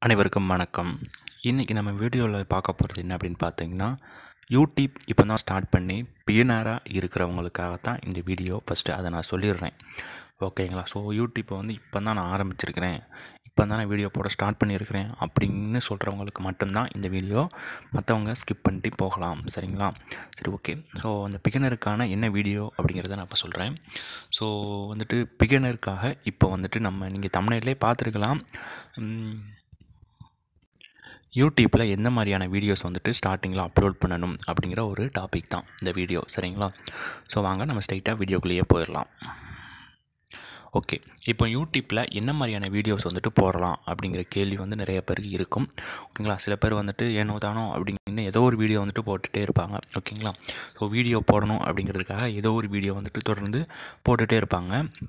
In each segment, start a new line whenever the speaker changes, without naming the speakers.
அனைவருக்கும் வணக்கம் இன்றைக்கி நம்ம வீடியோவில் பார்க்க போகிறது என்ன அப்படின்னு பார்த்தீங்கன்னா யூடியூப் இப்போ தான் ஸ்டார்ட் பண்ணி பிகினராக இருக்கிறவங்களுக்காக தான் இந்த வீடியோ ஃபஸ்ட்டு அதை நான் சொல்லிடுறேன் ஓகேங்களா ஸோ யூடியூப்பை வந்து இப்போ தான் நான் ஆரம்பிச்சிருக்கிறேன் இப்போ தான் நான் வீடியோ போட ஸ்டார்ட் பண்ணியிருக்கிறேன் அப்படின்னு சொல்கிறவங்களுக்கு மட்டும்தான் இந்த வீடியோ மற்றவங்க ஸ்கிப் பண்ணிட்டு போகலாம் சரிங்களா சரி ஓகே ஸோ அந்த பிகினருக்கான என்ன வீடியோ அப்படிங்கிறத நான் இப்போ சொல்கிறேன் ஸோ வந்துட்டு பிகினருக்காக இப்போ வந்துட்டு நம்ம நீங்கள் தமிழ்லேயே பார்த்துருக்கலாம் உம், யூடியூப்பில் எந்த மாதிரியான வீடியோஸ் வந்துட்டு ஸ்டார்டிங்கில் அப்லோட் பண்ணணும் அப்படிங்கிற ஒரு டாபிக் தான் இந்த வீடியோ சரிங்களா ஸோ வாங்க நம்ம ஸ்ட்ரைட்டாக வீடியோக்குள்ளேயே போயிடலாம் ஓகே இப்போ யூடியூப்பில் என்ன மாதிரியான வீடியோஸ் வந்துட்டு போடலாம் அப்படிங்கிற கேள்வி வந்து நிறைய பேருக்கு இருக்கும் ஓகேங்களா சில பேர் வந்துட்டு ஏனோ தானோ அப்படின்னு ஏதோ ஒரு வீடியோ வந்துட்டு போட்டுகிட்டே இருப்பாங்க ஓகேங்களா ஸோ வீடியோ போடணும் அப்படிங்கிறதுக்காக ஏதோ ஒரு வீடியோ வந்துட்டு தொடர்ந்து போட்டுகிட்டே இருப்பாங்க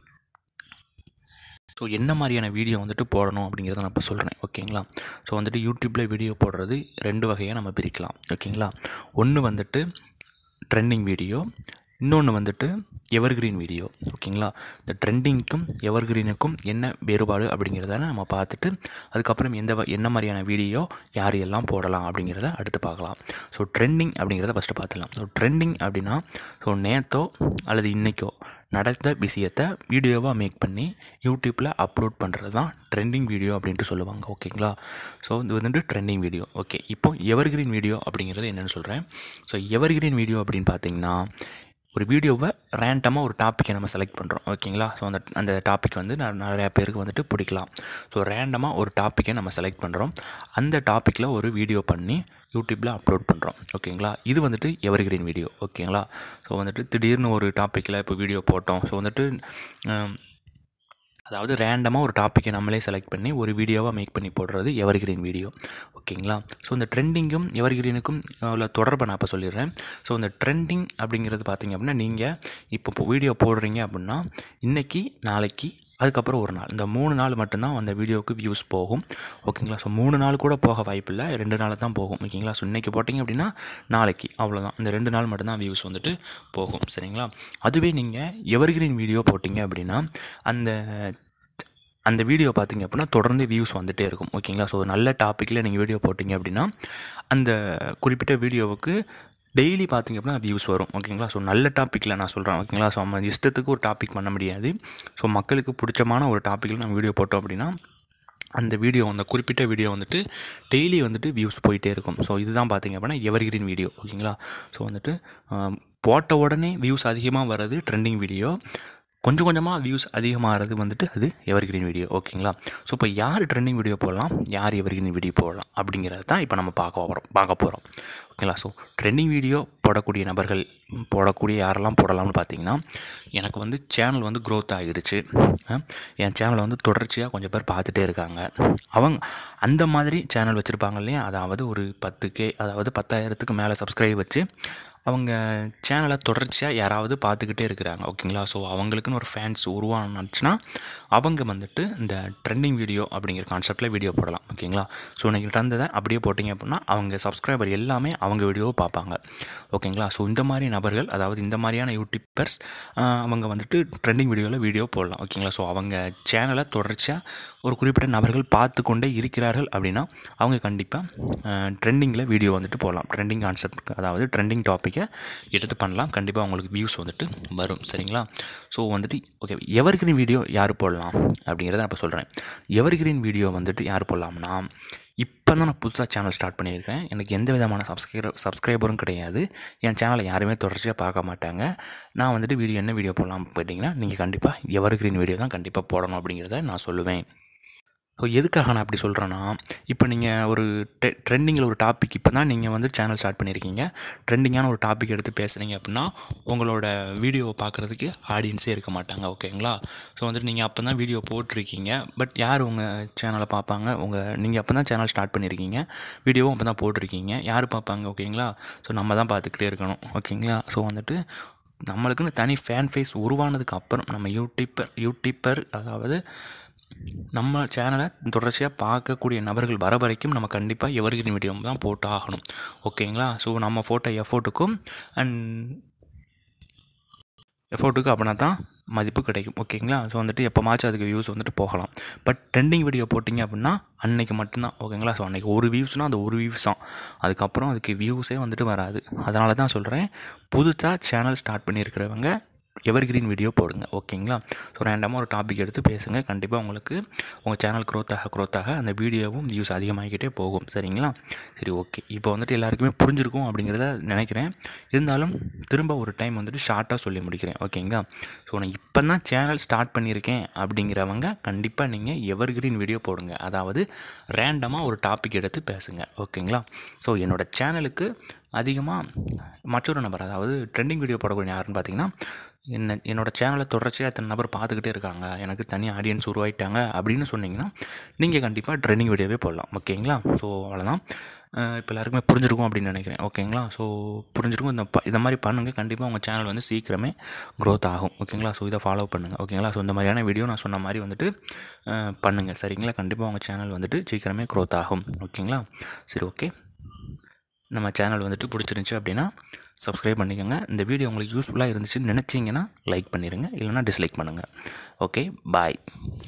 ஸோ என்ன மாதிரியான வீடியோ வந்துட்டு போடணும் அப்படிங்கிறத நான் இப்போ சொல்கிறேன் ஓகேங்களா ஸோ வந்துட்டு யூடியூப்பில் வீடியோ போடுறது ரெண்டு வகையாக நம்ம பிரிக்கலாம் ஓகேங்களா ஒன்று வந்துட்டு ட்ரெண்டிங் வீடியோ இன்னொன்று வந்துட்டு எவர்கிரீன் வீடியோ ஓகேங்களா இந்த ட்ரெண்டிங்க்கும் எவர்கிரீனுக்கும் என்ன வேறுபாடு அப்படிங்கிறத நம்ம பார்த்துட்டு அதுக்கப்புறம் எந்த வ- என்ன மாதிரியான வீடியோ யார் எல்லாம் போடலாம் அப்படிங்கிறத அடுத்து பார்க்கலாம் ஸோ ட்ரெண்டிங் அப்படிங்கிறத ஃபஸ்ட்டு பார்த்துலாம் ஸோ ட்ரெண்டிங் அப்படின்னா ஸோ நேத்தோ அல்லது இன்றைக்கோ நடந்த விஷயத்தை வீடியோவாக மேக் பண்ணி யூடியூப்பில் அப்லோட் பண்ணுறது தான் ட்ரெண்டிங் வீடியோ அப்படின்ட்டு சொல்லுவாங்க ஓகேங்களா ஸோ இது வந்துட்டு ட்ரெண்டிங் வீடியோ ஓகே இப்போ எவர்கிரீன் வீடியோ அப்படிங்கிறது என்னென்னு சொல்கிறேன் ஸோ எவர்கிரீன் வீடியோ அப்படின்னு பார்த்தீங்கன்னா ஒரு வீடியோவை ரேண்டமாக ஒரு டாப்பிக்கை நம்ம செலக்ட் பண்ணுறோம் ஓகேங்களா ஸோ அந்த அந்த டாபிக் வந்து ந- நிறையா பேருக்கு வந்துட்டு பிடிக்கலாம் ஸோ ரேண்டமாக ஒரு டாப்பிக்கை நம்ம செலக்ட் பண்ணுறோம் அந்த டாப்பிக்கில் ஒரு வீடியோ பண்ணி யூடியூப்பில் அப்லோட் பண்ணுறோம் ஓகேங்களா இது வந்துட்டு எவர்கிரீன் வீடியோ ஓகேங்களா ஸோ வந்துட்டு திடீர்னு ஒரு டாப்பிக்கில் இப்போ வீடியோ போட்டோம் ஸோ வந்துட்டு ஆம், அதாவது ரேண்டமாக ஒரு டாப்பிக்கை நம்மளே செலக்ட் பண்ணி ஒரு வீடியோவாக மேக் பண்ணி போடுறது எவர்கிரீன் வீடியோ ஓகேங்களா ஸோ இந்த ட்ரெண்டிங்கும் எவர்கிரீனுக்கும் உள்ள தொடர்பை நான் இப்போ சொல்லிடுறேன் ஸோ இந்த ட்ரெண்டிங் அப்படிங்கிறது பார்த்தீங்க அப்படின்னா நீங்கள் இப்போ இப்போ வீடியோ போடுறீங்க அப்படின்னா இன்றைக்கி நாளைக்கு அதுக்கப்புறம் ஒரு நாள் இந்த மூணு நாள் மட்டும்தான் அந்த வீடியோவுக்கு வியூஸ் போகும் ஓகேங்களா ஸோ மூணு நாள் கூட போக வாய்ப்பில்லை ரெண்டு நாள் தான் போகும் ஓகேங்களா ஸோ இன்றைக்கி போட்டிங்க அப்படின்னா நாளைக்கு அவ்வளோதான் இந்த ரெண்டு நாள் மட்டும்தான் வியூஸ் வந்துட்டு போகும் சரிங்களா அதுவே நீங்கள் எவர்கிரீன் வீடியோ போட்டிங்க அப்படின்னா அந்த அந்த வீடியோ பார்த்தீங்க அப்படின்னா தொடர்ந்து வியூஸ் வந்துட்டே இருக்கும் ஓகேங்களா ஸோ நல்ல டாப்பிக்கில் நீங்கள் வீடியோ போட்டிங்க அப்படின்னா அந்த குறிப்பிட்ட வீடியோவுக்கு டெய்லி பார்த்தீங்க அப்படின்னா வியூஸ் வரும் ஓகேங்களா ஸோ நல்ல டாப்பிக்கில் நான் சொல்கிறேன் ஓகேங்களா ஸோ நம்ம இஷ்டத்துக்கு ஒரு டாபிக் பண்ண முடியாது ஸோ மக்களுக்கு பிடிச்சமான ஒரு டாப்பிக்கில் நம்ம வீடியோ போட்டோம் அப்படின்னா அந்த வீடியோ அந்த குறிப்பிட்ட வீடியோ வந்துட்டு டெய்லி வந்துட்டு வியூஸ் போயிட்டே இருக்கும் ஸோ இதுதான் பார்த்தீங்க அப்படின்னா எவர்கிரீன் வீடியோ ஓகேங்களா ஸோ வந்துட்டு ஆம், போட்ட உடனே வியூஸ் அதிகமாக வர்றது ட்ரெண்டிங் வீடியோ கொஞ்சம் கொஞ்சமாக வியூஸ் அதிகமாகிறது வந்துட்டு அது எவர்கிரீன் வீடியோ ஓகேங்களா ஸோ இப்போ யார் ட்ரெண்டிங் வீடியோ போடலாம் யார் எவர்கிரீன் வீடியோ போடலாம் அப்படிங்கிறது தான் இப்போ நம்ம பார்க்க போகிறோம் பார்க்க போகிறோம் ஓகேங்களா ஸோ ட்ரெண்டிங் வீடியோ போடக்கூடிய நபர்கள் போடக்கூடிய யாரெல்லாம் போடலாம்னு பார்த்தீங்கன்னா எனக்கு வந்து சேனல் வந்து க்ரோத் ஆகிடுச்சு அஹ், என் சேனலை வந்து தொடர்ச்சியாக கொஞ்சம் பேர் பார்த்துட்டே இருக்காங்க அவங்க அந்த மாதிரி சேனல் வச்சுருப்பாங்க இல்லையா அதாவது ஒரு பத்து கே அதாவது பத்தாயிரத்துக்கு மேலே சப்ஸ்கிரைப் வச்சு அவங்க சேனலை தொடர்ச்சியாக யாராவது பார்த்துக்கிட்டே இருக்கிறாங்க ஓகேங்களா ஸோ அவங்களுக்குன்னு ஒரு ஃபேன்ஸ் உருவானுச்சுன்னா அவங்க வந்துட்டு இந்த ட்ரெண்டிங் வீடியோ அப்படிங்கிற கான்செப்டில் வீடியோ போடலாம் ஓகேங்களா ஸோ நீங்கள் நடந்ததை அப்படியே போட்டிங்க அப்படின்னா அவங்க சப்ஸ்கிரைபர் எல்லாமே அவங்க வீடியோவை பார்ப்பாங்க ஓகேங்களா ஸோ இந்த மாதிரி நபர்கள் அதாவது இந்த மாதிரியான யூடியூபர்ஸ் அவங்க வந்துட்டு ட்ரெண்டிங் வீடியோவில் வீடியோ போடலாம் ஓகேங்களா ஸோ அவங்க சேனலை தொடர்ச்சியாக ஒரு குறிப்பிட்ட நபர்கள் பார்த்து கொண்டே இருக்கிறார்கள் அப்படின்னா அவங்க கண்டிப்பாக ட்ரெண்டிங்கில் வீடியோ வந்துட்டு போடலாம் ட்ரெண்டிங் கான்செப்ட் அதாவது ட்ரெண்டிங் டாப்பிக்கை எடுத்து பண்ணலாம் கண்டிப்பாக அவங்களுக்கு வியூஸ் வந்துட்டு வரும் சரிங்களா ஸோ வந்துட்டு ஓகே எவர்கிரீன் வீடியோ யார் போடலாம் அப்படிங்கிறத நான் இப்போ சொல்கிறேன் எவர்கிரீன் வீடியோ வந்துட்டு யார் போடலாம்னா இப்போ தான் நான் புதுசாக சேனல் ஸ்டார்ட் பண்ணியிருக்கேன் எனக்கு எந்த விதமான சப்ஸ்கிரைபர் சப்ஸ்கிரைபரும் கிடையாது என் சேனலை யாருமே தொடர்ச்சியாக பார்க்க மாட்டாங்க நான் வந்துட்டு வீடியோ என்ன வீடியோ போடலாம் போயிட்டீங்கன்னா நீங்கள் கண்டிப்பாக எவர்கிரீன் வீடியோ தான் கண்டிப்பாக போடணும் அப்படிங்கிறத நான் சொல்லுவேன் ஸோ எதுக்காக நான் அப்படி சொல்கிறேன்னா இப்போ நீங்கள் ஒரு ட்ரெ ட்ரெண்டிங்கில் ஒரு டாபிக் இப்போ தான் நீங்கள் வந்து சேனல் ஸ்டார்ட் பண்ணியிருக்கீங்க ட்ரெண்டிங்கான ஒரு டாபிக் எடுத்து பேசுகிறீங்க அப்படின்னா உங்களோட வீடியோவை பார்க்குறதுக்கு ஆடியன்ஸே இருக்க மாட்டாங்க ஓகேங்களா ஸோ வந்துட்டு நீங்கள் அப்போ தான் வீடியோ போட்டிருக்கீங்க பட் யார் உங்கள் சேனலை பார்ப்பாங்க உங்கள் நீங்கள் அப்போ தான் சேனல் ஸ்டார்ட் பண்ணியிருக்கீங்க வீடியோவும் அப்போ தான் போட்டிருக்கீங்க யார் பார்ப்பாங்க ஓகேங்களா ஸோ நம்ம தான் பார்த்துக்கிட்டே இருக்கணும் ஓகேங்களா ஸோ வந்துட்டு நம்மளுக்குன்னு தனி ஃபேன் ஃபேஸ் உருவானதுக்கு அப்புறம் நம்ம யூடியூப்பர் யூடியூப்பர் அதாவது நம்ம சேனலை தொடர்ச்சியாக பார்க்கக்கூடிய நபர்கள் வர வரைக்கும் நம்ம கண்டிப்பாக எவர்கிரீன் வீடியோ தான் போட்டு ஆகணும் ஓகேங்களா ஸோ நம்ம போட்ட எஃபோர்ட்டுக்கும் அண்ட் எஃபோர்ட்டுக்கு அப்படின்னா தான் மதிப்பு கிடைக்கும் ஓகேங்களா ஸோ வந்துட்டு எப்போமாச்சும் அதுக்கு வியூஸ் வந்துட்டு போகலாம் பட் ட்ரெண்டிங் வீடியோ போட்டிங்க அப்படின்னா அன்னைக்கு மட்டும்தான் ஓகேங்களா ஸோ அன்றைக்கி ஒரு வியூஸ்னால் அந்த ஒரு வியூஸ் தான் அதுக்கப்புறம் அதுக்கு வியூஸே வந்துட்டு வராது அதனால தான் சொல்கிறேன் புதுசாக சேனல் ஸ்டார்ட் பண்ணியிருக்கிறவங்க எவர்கிரீன் வீடியோ போடுங்க ஓகேங்களா ஸோ ரேண்டமாக ஒரு டாபிக் எடுத்து பேசுங்க கண்டிப்பாக உங்களுக்கு உங்கள் சேனல் க்ரோத் ஆக க்ரோத் ஆக அந்த வீடியோவும் வியூஸ் அதிகமாகிக்கிட்டே போகும் சரிங்களா சரி ஓகே இப்போ வந்துட்டு எல்லாருக்குமே புரிஞ்சிருக்கும் அப்படிங்கிறத நினைக்கிறேன் இருந்தாலும் திரும்ப ஒரு டைம் வந்துட்டு ஷார்ட்டாக சொல்லி முடிக்கிறேன் ஓகேங்களா ஸோ நான் இப்போ தான் சேனல் ஸ்டார்ட் பண்ணியிருக்கேன் அப்படிங்கிறவங்க கண்டிப்பாக நீங்கள் எவர்கிரீன் வீடியோ போடுங்க அதாவது ரேண்டமாக ஒரு டாபிக் எடுத்து பேசுங்க ஓகேங்களா ஸோ என்னோடய சேனலுக்கு அதிகமாக மற்றொரு நபர் அதாவது ட்ரெண்டிங் வீடியோ போடக்கூடிய யாருன்னு பார்த்தீங்கன்னா என்ன என்னோடய சேனலை தொடர்ச்சியாக எத்தனை நபர் பார்த்துக்கிட்டே இருக்காங்க எனக்கு தனி ஆடியன்ஸ் உருவாயிட்டாங்க அப்படின்னு சொன்னீங்கன்னா நீங்கள் கண்டிப்பாக ட்ரெண்டிங் வீடியோவே போடலாம் ஓகேங்களா ஸோ அவ்வளோதான் இப்போ எல்லாருக்குமே புரிஞ்சிருக்கும் அப்படின்னு நினைக்கிறேன் ஓகேங்களா ஸோ புரிஞ்சிருக்கும் இந்த ப இந்த மாதிரி பண்ணுங்கள் கண்டிப்பாக உங்கள் சேனல் வந்து சீக்கிரமே க்ரோத் ஆகும் ஓகேங்களா ஸோ இதை ஃபாலோ பண்ணுங்கள் ஓகேங்களா ஸோ இந்த மாதிரியான வீடியோ நான் சொன்ன மாதிரி வந்துட்டு பண்ணுங்கள் சரிங்களா கண்டிப்பாக உங்கள் சேனல் வந்துட்டு சீக்கிரமே க்ரோத் ஆகும் ஓகேங்களா சரி ஓகே நம்ம சேனல் வந்துட்டு பிடிச்சிருந்துச்சி அப்படின்னா சப்ஸ்கிரைப் பண்ணிக்கோங்க இந்த வீடியோ உங்களுக்கு யூஸ்ஃபுல்லாக இருந்துச்சுன்னு நினச்சிங்கன்னா லைக் பண்ணிடுங்க இல்லைனா டிஸ்லைக் பண்ணுங்கள் ஓகே பாய்